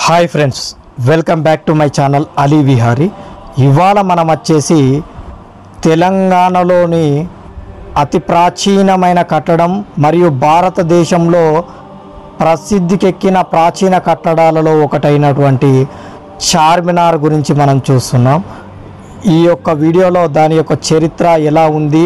hi friends welcome back to my channel Ali Vihari ఇవాళ మనం వచ్చేసి తెలంగాణలోని అతి ప్రాచీనమైన కట్టడం మరియు భారతదేశంలో ప్రసిద్ధికెక్కిన ప్రాచీన కట్టడాలలో ఒకటైనటువంటి చార్మినార్ గురించి మనం చూస్తున్నాం ఈ యొక్క వీడియోలో దాని యొక్క చరిత్ర ఎలా ఉంది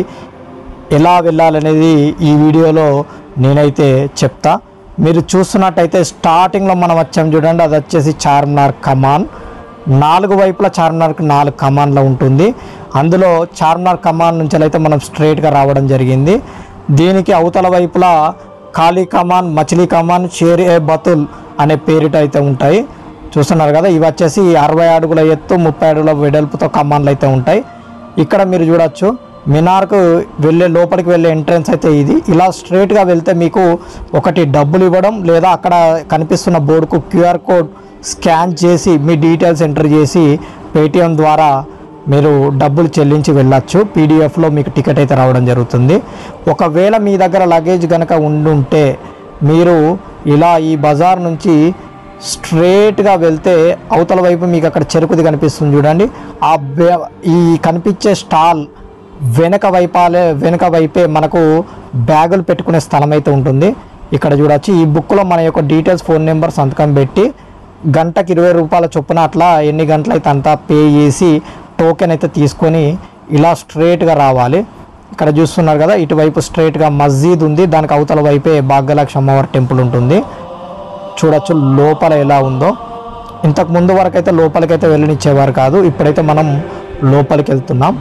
ఎలా వెళ్ళాలనేది ఈ వీడియోలో నేనైతే చెప్తా మీరు చూస్తున్నట్టయితే స్టార్టింగ్లో మనం వచ్చాం చూడండి అది వచ్చేసి చార్మినార్ కమాన్ నాలుగు వైపుల చార్మినార్కి నాలుగు కమాన్లో ఉంటుంది అందులో చార్మినార్ కమాన్ నుంచి అయితే మనం స్ట్రైట్గా రావడం జరిగింది దీనికి అవతల వైపులా ఖాళీ కమాన్ మచిలీ కమాన్ షేర్ ఏ బతుల్ అనే పేరిట అయితే ఉంటాయి చూస్తున్నారు కదా ఇవి వచ్చేసి అరవై అడుగుల ఎత్తు ముప్పై అడుగుల వెడల్పుతో కమాన్లు అయితే ఉంటాయి ఇక్కడ మీరు చూడొచ్చు మినార్కు వెళ్ళే లోపలికి వెళ్ళే ఎంట్రన్స్ అయితే ఇది ఇలా స్ట్రైట్గా వెళ్తే మీకు ఒకటి డబ్బులు ఇవ్వడం లేదా అక్కడ కనిపిస్తున్న బోర్డుకు క్యూఆర్ కోడ్ స్కాన్ చేసి మీ డీటెయిల్స్ ఎంటర్ చేసి పేటిఎం ద్వారా మీరు డబ్బులు చెల్లించి వెళ్ళొచ్చు పీడిఎఫ్లో మీకు టికెట్ అయితే రావడం జరుగుతుంది ఒకవేళ మీ దగ్గర లగేజ్ కనుక ఉండుంటే మీరు ఇలా ఈ బజార్ నుంచి స్ట్రేట్గా వెళ్తే అవతల వైపు మీకు అక్కడ చెరుకుది కనిపిస్తుంది చూడండి ఆ బే- ఈ కనిపించే స్టాల్ వెనక వైపాలే వెనక వైపే మనకు బ్యాగులు పెట్టుకునే స్థలం అయితే ఉంటుంది ఇక్కడ చూడొచ్చు ఈ బుక్లో మన యొక్క డీటెయిల్స్ ఫోన్ నెంబర్ సంతకం పెట్టి గంటకి ఇరవై రూపాయల చొప్పున అట్లా ఎన్ని గంటలు అయితే అంతా పే చేసి టోకెన్ అయితే తీసుకొని ఇలా స్ట్రేట్గా రావాలి ఇక్కడ చూస్తున్నారు కదా ఇటువైపు స్ట్రైట్గా మస్జీద్ ఉంది దానికి అవతల వైపే భాగ్యలక్ష్మి అమ్మవారి టెంపుల్ ఉంటుంది చూడొచ్చు లోపల ఎలా ఉందో ఇంతకు ముందు వరకు అయితే లోపలికైతే వెళ్ళనిచ్చేవారు కాదు ఇప్పుడైతే మనం లోపలికి వెళ్తున్నాం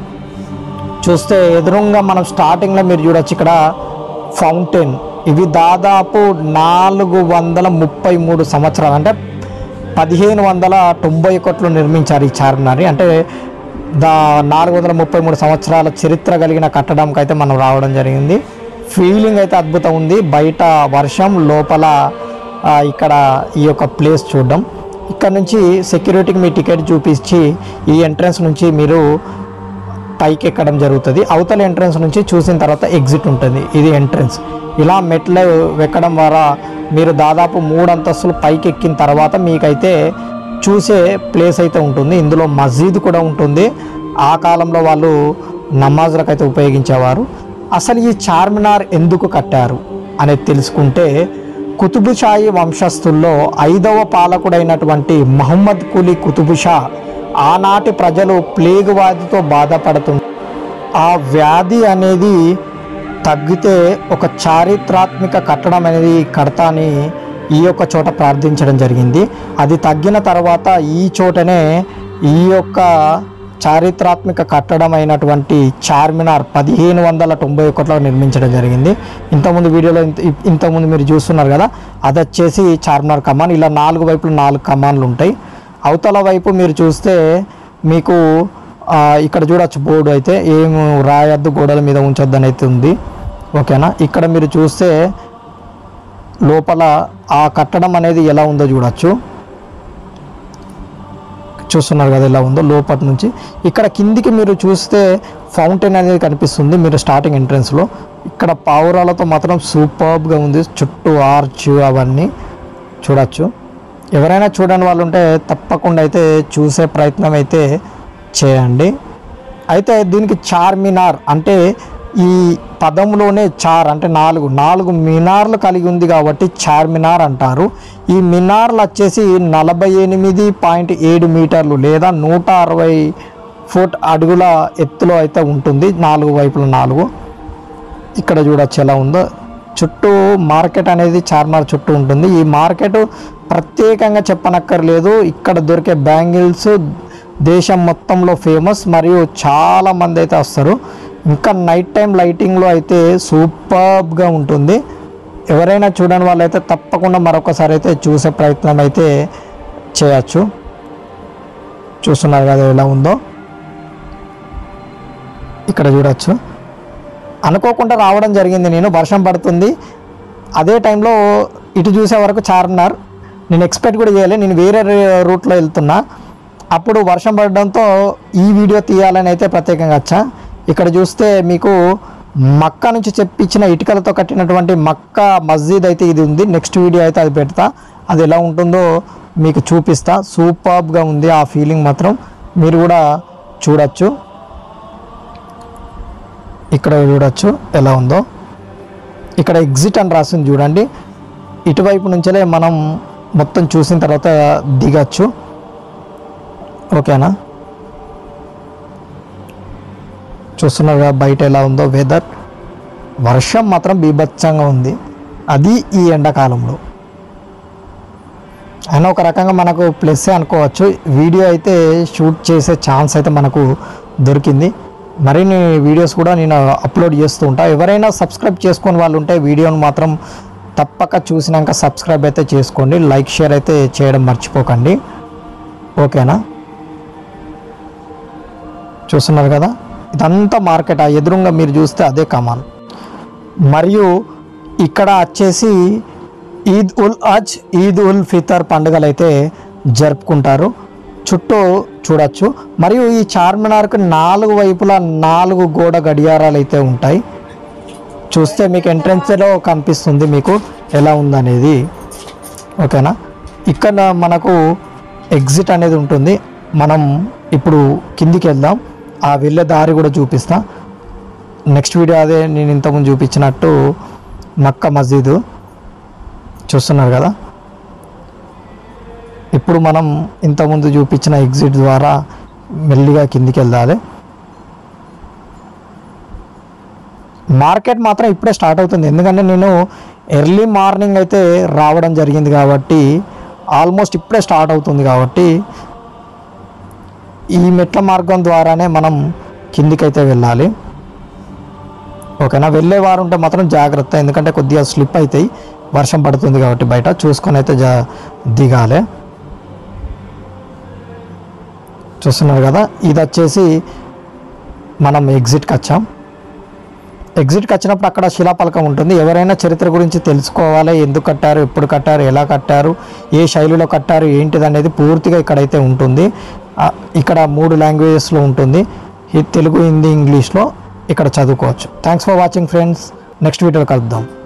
చూస్తే ఎదురుగా మనం స్టార్టింగ్లో మీరు చూడొచ్చు ఇక్కడ ఫౌంటైన్ ఇవి దాదాపు నాలుగు వందల ముప్పై మూడు సంవత్సరాలు అంటే పదిహేను వందల తొంభై ఒకటిలో నిర్మించారు ఈ చార్మినార్ని అంటే దా నాలుగు వందల ముప్పై మూడు సంవత్సరాల చరిత్ర కలిగిన కట్టడంకి అయితే మనం రావడం జరిగింది ఫీలింగ్ అయితే అద్భుతం ఉంది బయట వర్షం లోపల ఆ, ఇక్కడ ఈ యొక్క ప్లేస్ చూడడం ఇక్కడ నుంచి సెక్యూరిటీకి మీ టికెట్ చూపించి ఈ ఎంట్రన్స్ నుంచి మీరు పైకి ఎక్కడం జరుగుతుంది అవతల ఎంట్రన్స్ నుంచి చూసిన తర్వాత ఎగ్జిట్ ఉంటుంది ఇది ఎంట్రన్స్ ఇలా మెట్లు ఎక్కడం ద్వారా మీరు దాదాపు మూడు అంతస్తులు పైకి ఎక్కిన తర్వాత మీకైతే చూసే ప్లేస్ అయితే ఉంటుంది ఇందులో మస్జీద్ కూడా ఉంటుంది ఆ కాలంలో వాళ్ళు నమాజులకు అయితే ఉపయోగించేవారు అసలు ఈ చార్మినార్ ఎందుకు కట్టారు అనేది తెలుసుకుంటే కుతుబుషాయి వంశస్థుల్లో ఐదవ పాలకుడైనటువంటి మహమ్మద్ కులీ కుతుబుషా ఆనాటి ప్రజలు ప్లేగ్ వ్యాధితో బాధపడుతు ఆ వ్యాధి అనేది తగ్గితే ఒక చారిత్రాత్మక కట్టడం అనేది కడతా అని ఈ యొక్క చోట ప్రార్థించడం జరిగింది అది తగ్గిన తర్వాత ఈ చోటనే ఈ యొక్క చారిత్రాత్మక కట్టడం అయినటువంటి చార్మినార్ పదిహేను వందల తొంభై ఒకటిలో నిర్మించడం జరిగింది ఇంతకుముందు వీడియోలో ఇంత ఇంతకుముందు మీరు చూస్తున్నారు కదా అది వచ్చేసి చార్మినార్ కమాన్ ఇలా నాలుగు వైపులు నాలుగు కమాన్లు ఉంటాయి అవతల వైపు మీరు చూస్తే మీకు ఆ, ఇక్కడ చూడొచ్చు బోర్డు అయితే ఏం రాయొద్దు గోడల మీద ఉంచొద్దు అని అయితే ఉంది ఓకేనా ఇక్కడ మీరు చూస్తే లోపల ఆ కట్టడం అనేది ఎలా ఉందో చూడొచ్చు చూస్తున్నారు కదా ఎలా ఉందో లోపటి నుంచి ఇక్కడ కిందికి మీరు చూస్తే ఫౌంటైన్ అనేది కనిపిస్తుంది మీరు స్టార్టింగ్ ఎంట్రన్స్లో ఇక్కడ పావురాలతో మాత్రం సూపర్బ్గా ఉంది చుట్టూ ఆర్చ్ అవన్నీ చూడొచ్చు ఎవరైనా చూడని వాళ్ళు ఉంటే తప్పకుండా అయితే చూసే ప్రయత్నం అయితే చేయండి అయితే దీనికి చార్మినార్ అంటే ఈ పదంలోనే చార్ అంటే నాలుగు నాలుగు మినార్లు కలిగి ఉంది కాబట్టి చార్మినార్ అంటారు ఈ మినార్లు వచ్చేసి నలభై ఎనిమిది పాయింట్ ఏడు మీటర్లు లేదా నూట అరవై ఫుట్ అడుగుల ఎత్తులో అయితే ఉంటుంది నాలుగు వైపుల నాలుగు ఇక్కడ చూడొచ్చు ఎలా ఉందో చుట్టూ మార్కెట్ అనేది చార్మినార్ చుట్టూ ఉంటుంది ఈ మార్కెట్ ప్రత్యేకంగా చెప్పనక్కర్లేదు ఇక్కడ దొరికే బ్యాంగిల్స్ దేశం మొత్తంలో ఫేమస్ మరియు చాలా మంది అయితే వస్తారు ఇంకా నైట్ టైం లైటింగ్లో అయితే సూపర్బ్గా ఉంటుంది ఎవరైనా చూడని వాళ్ళైతే తప్పకుండా మరొకసారి అయితే చూసే ప్రయత్నం అయితే చేయొచ్చు చూస్తున్నారు కదా ఎలా ఉందో ఇక్కడ చూడొచ్చు అనుకోకుండా రావడం జరిగింది నేను వర్షం పడుతుంది అదే టైంలో ఇటు చూసే వరకు చార్మినార్ నేను ఎక్స్పెక్ట్ కూడా చేయలే నేను వేరే రే- రూట్లో వెళ్తున్నా అప్పుడు వర్షం పడడంతో ఈ వీడియో తీయాలని అయితే ప్రత్యేకంగా వచ్చా ఇక్కడ చూస్తే మీకు మక్కా నుంచి చెప్పించిన ఇటుకలతో కట్టినటువంటి మక్కా మస్జిద్ అయితే ఇది ఉంది నెక్స్ట్ వీడియో అయితే అది పెడతా అది ఎలా ఉంటుందో మీకు చూపిస్తా సూపర్బ్గా ఉంది ఆ ఫీలింగ్ మాత్రం మీరు కూడా చూడొచ్చు ఇక్కడ చూడొచ్చు ఎలా ఉందో ఇక్కడ ఎగ్జిట్ అని రాసింది చూడండి ఇటువైపు నుంచే మనం మొత్తం చూసిన తర్వాత దిగచ్చు ఓకేనా చూస్తున్నారు కదా బయట ఎలా ఉందో వెదర్ వర్షం మాత్రం బీభత్సంగా ఉంది అది ఈ ఎండాకాలంలో అయినా ఒక రకంగా మనకు ప్లస్ అనుకోవచ్చు వీడియో అయితే షూట్ చేసే ఛాన్స్ అయితే మనకు దొరికింది మరిన్ని వీడియోస్ కూడా నేను అప్లోడ్ చేస్తూ ఉంటా ఎవరైనా సబ్స్క్రైబ్ చేసుకొని వాళ్ళు ఉంటే వీడియోను మాత్రం తప్పక చూసినాక సబ్స్క్రైబ్ అయితే చేసుకోండి లైక్ షేర్ అయితే చేయడం మర్చిపోకండి ఓకేనా చూస్తున్నారు కదా ఇదంతా మార్కెట్ ఆ ఎదురుగా మీరు చూస్తే అదే కమాన్ మరియు ఇక్కడ వచ్చేసి ఈద్ ఉల్ అజ్ ఈద్ ఉల్ ఫితర్ పండుగలు అయితే జరుపుకుంటారు చుట్టూ చూడొచ్చు మరియు ఈ చార్మినార్కు నాలుగు వైపులా నాలుగు గోడ గడియారాలు అయితే ఉంటాయి చూస్తే మీకు ఎంట్రన్స్లో కనిపిస్తుంది మీకు ఎలా ఉందనేది ఓకేనా ఇక్కడ మనకు ఎగ్జిట్ అనేది ఉంటుంది మనం ఇప్పుడు కిందికి వెళ్దాం ఆ వెళ్ళే దారి కూడా చూపిస్తా నెక్స్ట్ వీడియో అదే నేను ఇంతకుముందు చూపించినట్టు మక్క మస్జిద్ చూస్తున్నారు కదా ఇప్పుడు మనం ఇంతకుముందు చూపించిన ఎగ్జిట్ ద్వారా మెల్లిగా కిందికి వెళ్ళాలి మార్కెట్ మాత్రం ఇప్పుడే స్టార్ట్ అవుతుంది ఎందుకంటే నేను ఎర్లీ మార్నింగ్ అయితే రావడం జరిగింది కాబట్టి ఆల్మోస్ట్ ఇప్పుడే స్టార్ట్ అవుతుంది కాబట్టి ఈ మెట్ల మార్గం ద్వారానే మనం కిందికైతే వెళ్ళాలి ఓకేనా వెళ్ళే వారు ఉంటే మాత్రం జాగ్రత్త ఎందుకంటే కొద్దిగా స్లిప్ అవుతాయి వర్షం పడుతుంది కాబట్టి బయట చూసుకొని అయితే జా దిగాలి చూస్తున్నారు కదా ఇది వచ్చేసి మనం ఎగ్జిట్కి వచ్చాం ఎగ్జిట్కి వచ్చినప్పుడు అక్కడ శిలాపలకం ఉంటుంది ఎవరైనా చరిత్ర గురించి తెలుసుకోవాలి ఎందుకు కట్టారు ఎప్పుడు కట్టారు ఎలా కట్టారు ఏ శైలిలో కట్టారు ఏంటిది అనేది పూర్తిగా ఇక్కడైతే ఉంటుంది ఆ, ఇక్కడ మూడు లాంగ్వేజెస్లో ఉంటుంది ఈ తెలుగు హిందీ ఇంగ్లీష్లో ఇక్కడ చదువుకోవచ్చు thanks for watching friends next వీడియోలో కలుద్దాం